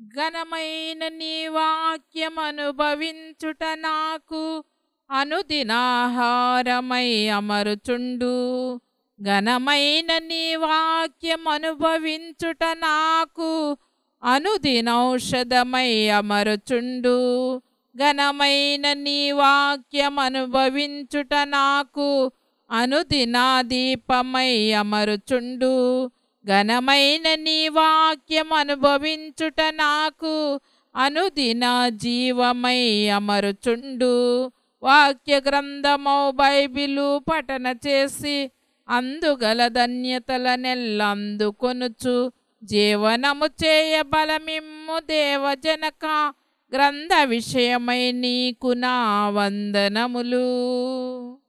ఘనమైన నీ వాక్యమనుభవించుట నాకు అనుదినాహారమై అమరుచుండు ఘనమైన నీ వాక్యమనుభవించుట నాకు అనుదినౌషధమై అమరుచుండు ఘనమైన నీ వాక్యమనుభవించుట నాకు అనుదినా దీపమై అమరుచుండు ఘనమైన నీ వాక్యం అనుభవించుట నాకు అనుదిన జీవమై అమరుచుండు వాక్య గ్రంథమౌ బైబిలు పఠన చేసి అందుగల ధన్యతల నెల్లందుకొనుచు జీవనము చేయ బలమిమ్ము దేవజనక గ్రంథ విషయమై నీకు నా వందనములు